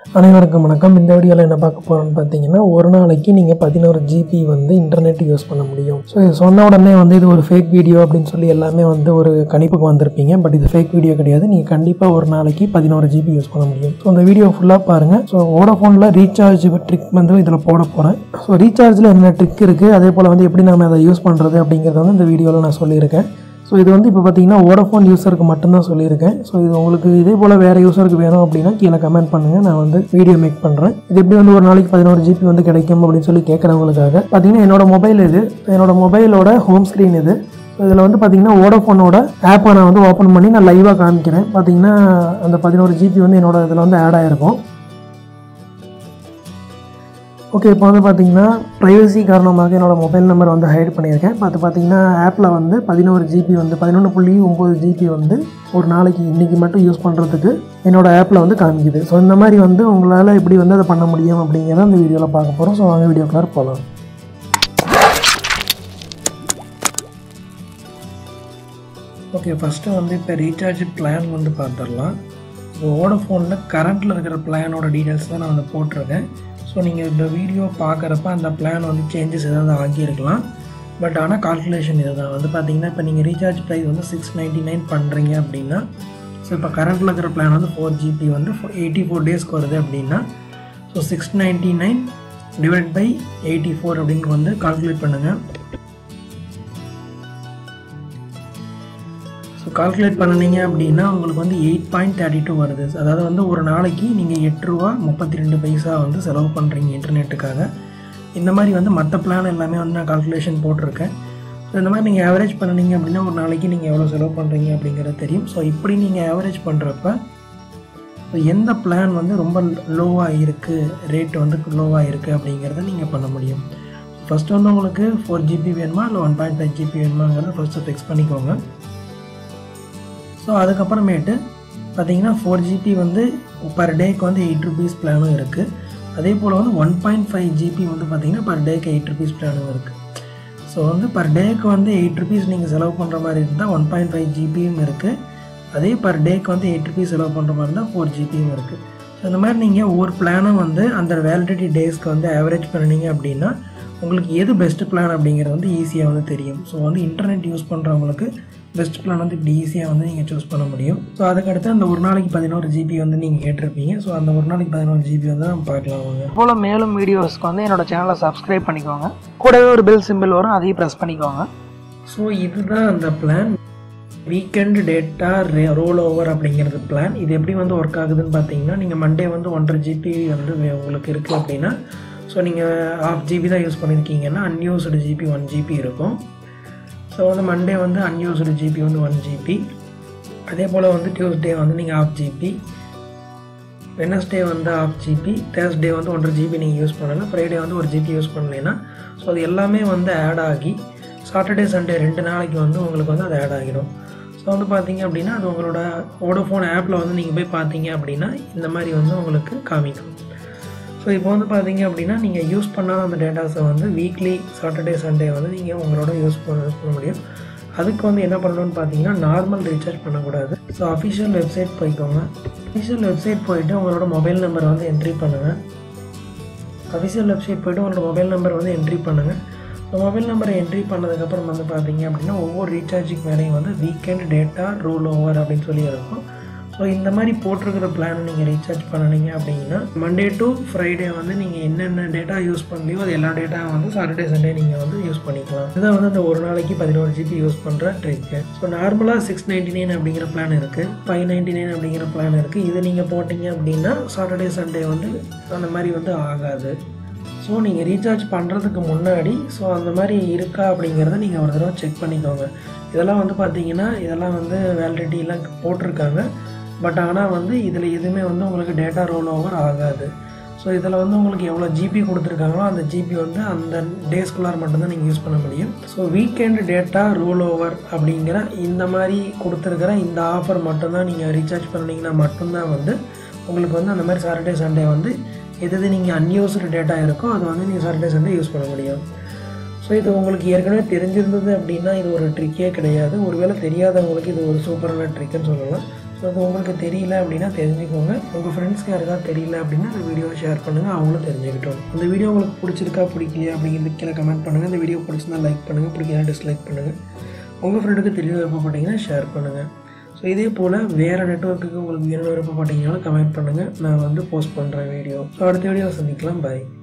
அனைவருக்கும் வணக்கம் இந்த வீடியோவில் என்ன பார்க்க போகிறோம்னு பார்த்தீங்கன்னா ஒரு நாளைக்கு நீங்கள் பதினோரு ஜிபி வந்து இன்டர்நெட் யூஸ் பண்ண முடியும் ஸோ இது சொன்ன உடனே வந்து இது ஒரு ஃபேக் வீடியோ அப்படின்னு சொல்லி எல்லாமே வந்து ஒரு கணிப்புக்கு வந்திருப்பீங்க பட் இது ஃபேக் வீடியோ கிடையாது நீங்கள் கண்டிப்பாக ஒரு நாளைக்கு பதினோரு ஜிபி யூஸ் பண்ண முடியும் ஸோ இந்த வீடியோ ஃபுல்லாக பாருங்கள் ஸோ வோடஃபோனில் ரீசார்ஜ் ட்ரிக் வந்து இதில் போட போகிறேன் ஸோ ரீசார்ஜில் என்ன ட்ரிக் இருக்குது அதே போல் வந்து எப்படி நம்ம அதை யூஸ் பண்ணுறது அப்படிங்கிறத வந்து இந்த வீடியோவில் நான் சொல்லியிருக்கேன் ஸோ இது வந்து இப்போ பார்த்தீங்கன்னா வோடஃபோன் யூஸருக்கு மட்டும்தான் சொல்லியிருக்கேன் ஸோ இது உங்களுக்கு இதே போல் வேறு யூஸருக்கு வேணும் அப்படின்னா கீழே கமெண்ட் பண்ணுங்கள் நான் வந்து வீடியோ மேக் பண்ணுறேன் இது எப்படி வந்து ஒரு நாளைக்கு பதினோரு ஜிபி வந்து கிடைக்கும் அப்படின்னு சொல்லி கேட்குறவங்களுக்காக பார்த்தீங்கன்னா என்னோட மொபைல் இது என்னோட மொபைலோட ஹோம் ஸ்க்ரீன் இது இதில் வந்து பார்த்தீங்கன்னா வோடஃபோனோட ஆப்பை நான் வந்து ஓப்பன் பண்ணி நான் லைவாக காமிக்கிறேன் பார்த்தீங்கன்னா அந்த பதினோரு ஜிபி வந்து என்னோட இதில் வந்து ஆட் ஆகிருக்கும் ஓகே இப்போ வந்து பார்த்தீங்கன்னா ப்ரைவசி காரணமாக என்னோடய மொபைல் நம்பர் வந்து ஹைட் பண்ணியிருக்கேன் பார்த்து பார்த்தீங்கன்னா ஆப்பில் வந்து பதினோரு ஜிபி வந்து பதினொன்று புள்ளி ஒம்பது ஜிபி வந்து ஒரு நாளைக்கு இன்றைக்கி மட்டும் யூஸ் பண்ணுறதுக்கு என்னோடய ஆப்பில் வந்து காமிக்குது ஸோ இந்த மாதிரி வந்து உங்களால் எப்படி வந்து அதை பண்ண முடியும் அப்படிங்கிறத இந்த வீடியோவில் பார்க்க போகிறோம் ஸோ வாங்க வீடியோக்குள்ளார போகலாம் ஓகே ஃபஸ்ட்டு வந்து இப்போ ரீசார்ஜ் பிளான் வந்து பார்த்துடலாம் இப்போ வோடஃபோனில் கரண்ட்டில் இருக்கிற பிளானோட டீட்டெயில்ஸ் தான் நான் வந்து போட்டிருக்கேன் ஸோ நீங்கள் இந்த வீடியோ பார்க்குறப்ப அந்த பிளான் வந்து சேஞ்சஸ் ஏதாவது ஆகியிருக்கலாம் பட் ஆனால் கால்குலேஷன் இது தான் வந்து பார்த்தீங்கன்னா இப்போ நீங்கள் ரீசார்ஜ் ப்ரைஸ் வந்து சிக்ஸ் நைன்ட்டி நைன் பண்ணுறீங்க அப்படின்னா ஸோ இப்போ கரண்ட்டில் இருக்கிற பிளான் வந்து ஃபோர் ஜிபி வந்து எயிட்டி ஃபோர் டேஸ்க்கு வருது அப்படின்னா so six ninety nine divide by eighty four அப்படின்னு வந்து கால்குலேட் பண்ணுங்கள் ஸோ கால்குலேட் பண்ணினீங்க அப்படின்னா உங்களுக்கு வந்து எயிட் பாயிண்ட் தேர்ட்டி டூ வருது அதாவது வந்து ஒரு நாளைக்கு நீங்கள் எட்டு ரூபா முப்பத்தி ரெண்டு பைசா வந்து செலவு பண்ணுறீங்க இன்டர்நெட்டுக்காக இந்த மாதிரி வந்து மற்ற பிளான் எல்லாமே வந்து நான் கால்குலேஷன் போட்டிருக்கேன் ஸோ இந்த மாதிரி நீங்கள் ஆவரேஜ் பண்ணினீங்க அப்படின்னா ஒரு நாளைக்கு நீங்கள் எவ்வளோ செலவு பண்ணுறீங்க அப்படிங்கிறது தெரியும் ஸோ இப்படி நீங்கள் ஆவரேஜ் பண்ணுறப்ப ஸோ எந்த பிளான் வந்து ரொம்ப லோவாக இருக்குது ரேட் வந்து லோவாக இருக்குது அப்படிங்கிறத நீங்கள் பண்ண முடியும் ஃபஸ்ட்டு வந்து உங்களுக்கு ஃபோர் ஜிபி வேணுமா இல்லை ஒன் பாயிண்ட் ஃபைவ் ஜிபி வேணுமாங்கிறத ஃபஸ்ட்டு ஃபிக்ஸ் பண்ணிக்கோங்க ஸோ அதுக்கப்புறமேட்டு பார்த்தீங்கன்னா ஃபோர் ஜிபி வந்து பர் டேக்கு வந்து எயிட் ருபீஸ் பிளானும் இருக்குது அதே போல் வந்து ஒன் பாயிண்ட் ஃபைவ் ஜிபி வந்து பார்த்தீங்கன்னா பர் டேக்கு எயிட் ருபீஸ் பிளானும் இருக்குது ஸோ வந்து பர் டேக்கு வந்து எயிட் ருபீஸ் நீங்கள் செலவு பண்ணுற மாதிரி இருந்தால் ஒன் பாயிண்ட் ஃபைவ் ஜிபியும் இருக்குது அதே பர் டேக்கு வந்து எயிட் ருபீஸ் செலவு பண்ணுற மாதிரி இருந்தால் ஃபோர் ஜிபியும் இருக்குது ஸோ இந்த மாதிரி நீங்கள் ஒவ்வொரு பிளானும் வந்து அந்த வேலிடிட்டி டேஸ்க்கு வந்து ஆவரேஜ் பண்ணினீங்க அப்படின்னா உங்களுக்கு எது பெஸ்ட் பிளான் அப்படிங்கிறது வந்து ஈஸியாக வந்து தெரியும் ஸோ வந்து இன்டர்நெட் யூஸ் பண்ணுறவங்களுக்கு பெஸ்ட் பிளான் வந்து இப்படி ஈஸியாக வந்து நீங்கள் சூஸ் பண்ண முடியும் ஸோ அதுக்கடுத்து அந்த ஒரு நாளைக்கு பதினோரு ஜிபி வந்து நீங்கள் கேட்டிருப்பீங்க ஸோ அந்த ஒரு நாளைக்கு பதினோரு ஜிபி வந்து நம்ம பார்க்கலாம் வாங்க போல் மேலும் வீடியோஸ்க்கு வந்து என்னோட சேனலை சப்ஸ்கிரைப் பண்ணிக்கோங்க கூடவே ஒரு பெல் சிம்பிள் வரும் அதையும் ப்ரெஸ் பண்ணிக்கோங்க ஸோ இதுதான் அந்த பிளான் வீக்கெண்ட் டேட்டா ரே ரோல் ஓவர் அப்படிங்கிறது பிளான் இது எப்படி வந்து ஒர்க் ஆகுதுன்னு பார்த்தீங்கன்னா நீங்கள் மண்டே வந்து ஒன்றரை ஜிபி வந்து வே- உங்களுக்கு இருக்குது அப்படின்னா ஸோ நீங்கள் ஹாஃப் ஜிபி தான் யூஸ் பண்ணியிருக்கீங்கன்னா அன்யூஸ்டு ஜிபி ஒன் ஜிபி இருக்கும் ஸோ வந்து மண்டே வந்து அன்யூஸ்டு ஜிபி வந்து ஒன் ஜிபி அதே போல் வந்து டியூஸ்டே வந்து நீங்கள் ஹாஃப் ஜிபி வெனஸ்டே வந்து ஹாஃப் ஜிபி தேர்ஸ்டே வந்து ஒன்றரை ஜிபி நீங்கள் யூஸ் பண்ணலாம் ஃப்ரைடே வந்து ஒரு ஜிபி யூஸ் பண்ணலைன்னா ஸோ அது எல்லாமே வந்து ஆட் ஆகி சாட்டர்டே சண்டே ரெண்டு நாளைக்கு வந்து உங்களுக்கு வந்து அது ஆட் ஆகிடும் ஸோ வந்து பார்த்தீங்க அப்படின்னா அது உங்களோட வோடோஃபோன் ஆப்பில் வந்து நீங்கள் போய் பார்த்தீங்க அப்படின்னா இந்த மாதிரி வந்து உங்களுக்கு காமிக்கும் ஸோ இப்போ வந்து பார்த்தீங்க அப்படின்னா நீங்கள் யூஸ் பண்ணாத அந்த டேட்டாஸை வந்து வீக்லி சாட்டர்டே சண்டே வந்து நீங்கள் உங்களோட யூஸ் பண்ண யூஸ் பண்ண முடியும் அதுக்கு வந்து என்ன பண்ணணும்னு பார்த்தீங்கன்னா நார்மல் ரீசார்ஜ் பண்ணக்கூடாது ஸோ அஃபிஷியல் வெப்சைட் போய்க்கோங்க அஃபிஷியல் வெப்சைட் போயிட்டு உங்களோட மொபைல் நம்பரை வந்து என்ட்ரி பண்ணுங்கள் அஃபிஷியல் வெப்சைட் போய்ட்டு உங்களோட மொபைல் நம்பர் வந்து என்ட்ரி பண்ணுங்கள் ஸோ மொபைல் நம்பரை என்ட்ரி பண்ணதுக்கப்புறம் வந்து பார்த்தீங்க அப்படின்னா ஒவ்வொரு ரீசார்ஜுக்கு மேலேயும் வந்து வீக்கெண்ட் டேட்டா ரூல் ஓவர் அப்படின்னு சொல்லி இருக்கும் ஸோ இந்த மாதிரி போட்டிருக்கிற பிளான் நீங்கள் ரீசார்ஜ் பண்ணினீங்க அப்படின்னா மண்டே டு ஃப்ரைடே வந்து நீங்கள் என்னென்ன டேட்டா யூஸ் பண்ணலையோ அது எல்லா டேட்டா வந்து சாட்டர்டே சண்டே நீங்கள் வந்து யூஸ் பண்ணிக்கலாம் இதுதான் வந்து அந்த ஒரு நாளைக்கு பதினோரு ஜிபி யூஸ் பண்ணுற ட்ரிக்கு ஸோ நார்மலாக சிக்ஸ் நைன்டி நைன் அப்படிங்கிற பிளான் இருக்குது ஃபைவ் நைன்டி நைன் அப்படிங்கிற பிளான் இருக்குது இது நீங்கள் போட்டிங்க அப்படின்னா சாட்டர்டே சண்டே வந்து அந்த மாதிரி வந்து ஆகாது ஸோ நீங்கள் ரீசார்ஜ் பண்ணுறதுக்கு முன்னாடி ஸோ அந்த மாதிரி இருக்கா அப்படிங்கிறத நீங்கள் ஒரு தடவை செக் பண்ணிக்கோங்க இதெல்லாம் வந்து பார்த்தீங்கன்னா இதெல்லாம் வந்து வேலிடிட்டிலாம் போட்டிருக்காங்க பட் ஆனால் வந்து இதில் எதுவுமே வந்து உங்களுக்கு டேட்டா ரோல் ஓவர் ஆகாது ஸோ இதில் வந்து உங்களுக்கு எவ்வளோ ஜிபி கொடுத்துருக்காங்களோ அந்த ஜிபி வந்து அந்த டேஸ்குள்ளார் மட்டும்தான் நீங்கள் யூஸ் பண்ண முடியும் so weekend data roll over அப்படிங்கிற இந்த மாதிரி கொடுத்துருக்கிற இந்த ஆஃபர் மட்டும்தான் நீங்கள் ரீசார்ஜ் பண்ணிங்கன்னா மட்டும்தான் வந்து உங்களுக்கு வந்து அந்த மாதிரி சாட்டர்டே சண்டே வந்து எது எது நீங்கள் அன்யூஸ்டு டேட்டா இருக்கோ அது வந்து நீங்கள் சாட்டர்டே சண்டே யூஸ் பண்ண முடியும் ஸோ இது உங்களுக்கு ஏற்கனவே தெரிஞ்சிருந்தது அப்படின்னா இது ஒரு ட்ரிக்கே கிடையாது ஒருவேளை தெரியாதவங்களுக்கு இது ஒரு சூப்பரான ட்ரிக்குன்னு சொல்லலாம் ஸோ அது உங்களுக்கு தெரியல அப்படின்னா தெரிஞ்சுக்கோங்க உங்கள் ஃப்ரெண்ட்ஸ்க்கு யாருக்காவது தெரியல அப்படின்னா அந்த வீடியோவை ஷேர் பண்ணுங்கள் அவங்களும் தெரிஞ்சுக்கிட்டோம் இந்த வீடியோ உங்களுக்கு பிடிச்சிருக்கா பிடிக்கலையா அப்படிங்கிறது கீழே கமெண்ட் பண்ணுங்கள் இந்த வீடியோ பிடிச்சிருந்தா லைக் பண்ணுங்கள் பிடிக்கல டிஸ்லைக் பண்ணுங்கள் உங்கள் ஃப்ரெண்டுக்கு தெரிய விருப்பப்பட்டீங்கன்னா ஷேர் பண்ணுங்கள் ஸோ இதே போல் வேறு நெட்ஒர்க்குக்கு உங்களுக்கு வேணும் விருப்பப்பட்டீங்கனாலும் கமெண்ட் பண்ணுங்கள் நான் வந்து போஸ்ட் பண்ணுறேன் வீடியோ ஸோ அடுத்த வீடியோ சந்திக்கலாம் பாய்